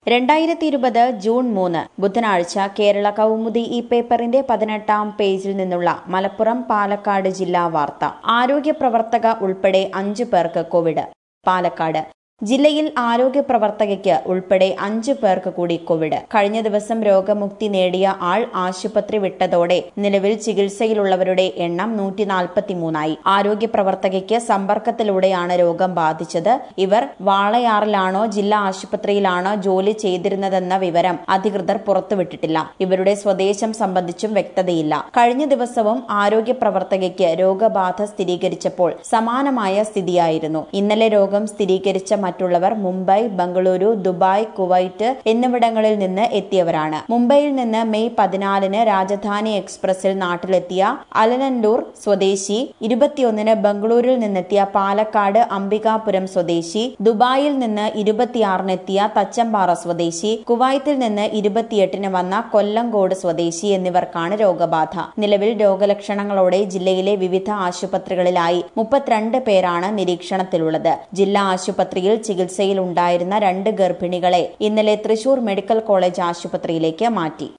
രണ്ടായിരത്തി ഇരുപത് ജൂൺ മൂന്ന് ബുധനാഴ്ച കേരള കൗമുദി ഈ പേപ്പറിന്റെ പതിനെട്ടാം പേജിൽ നിന്നുള്ള മലപ്പുറം പാലക്കാട് ജില്ലാ വാർത്ത ആരോഗ്യ പ്രവർത്തക ഉൾപ്പെടെ അഞ്ചു പേർക്ക് കോവിഡ് പാലക്കാട് ജില്ലയിൽ ആരോഗ്യ പ്രവർത്തകയ്ക്ക് ഉൾപ്പെടെ അഞ്ചു പേർക്ക് കൂടി കോവിഡ് കഴിഞ്ഞ ദിവസം രോഗമുക്തി നേടിയ ആൾ ആശുപത്രി വിട്ടതോടെ നിലവിൽ ചികിത്സയിലുള്ളവരുടെ എണ്ണം നൂറ്റി നാൽപ്പത്തിമൂന്നായി ആരോഗ്യ പ്രവർത്തകയ്ക്ക് സമ്പർക്കത്തിലൂടെയാണ് രോഗം ബാധിച്ചത് ഇവർ വാളയാറിലാണോ ജില്ലാ ആശുപത്രിയിലാണോ ജോലി ചെയ്തിരുന്നതെന്ന വിവരം അധികൃതർ പുറത്തുവിട്ടിട്ടില്ല ഇവരുടെ സ്വദേശം സംബന്ധിച്ചും വ്യക്തതയില്ല കഴിഞ്ഞ ദിവസവും ആരോഗ്യ പ്രവർത്തകയ്ക്ക് രോഗബാധ സ്ഥിരീകരിച്ചപ്പോൾ സമാനമായ സ്ഥിതിയായിരുന്നു ഇന്നലെ രോഗം സ്ഥിരീകരിച്ച മറ്റുള്ളവർ മുംബൈ ബംഗളൂരു ദുബായ് കുവൈറ്റ് എന്നിവിടങ്ങളിൽ നിന്ന് എത്തിയവരാണ് മുംബൈയിൽ നിന്ന് മെയ് പതിനാലിന് രാജധാനി എക്സ്പ്രസിൽ നാട്ടിലെത്തിയ അലനല്ലൂർ സ്വദേശി ഇരുപത്തിയൊന്നിന് ബംഗളൂരിൽ നിന്നെത്തിയ പാലക്കാട് അംബികാപുരം സ്വദേശി ദുബായിൽ നിന്ന് ഇരുപത്തിയാറിനെത്തിയ തച്ചമ്പാറ സ്വദേശി കുവൈത്തിൽ നിന്ന് ഇരുപത്തിയെട്ടിന് വന്ന കൊല്ലങ്കോട് സ്വദേശി എന്നിവർക്കാണ് രോഗബാധ നിലവിൽ രോഗലക്ഷണങ്ങളോടെ ജില്ലയിലെ വിവിധ ആശുപത്രികളിലായി മുപ്പത്തിരണ്ട് പേരാണ് നിരീക്ഷണത്തിലുള്ളത് ജില്ലാ ആശുപത്രിയിൽ ചികിത്സയിൽ ഉണ്ടായിരുന്ന രണ്ട് ഗർഭിണികളെ ഇന്നലെ തൃശൂർ മെഡിക്കൽ കോളേജ് ആശുപത്രിയിലേക്ക് മാറ്റി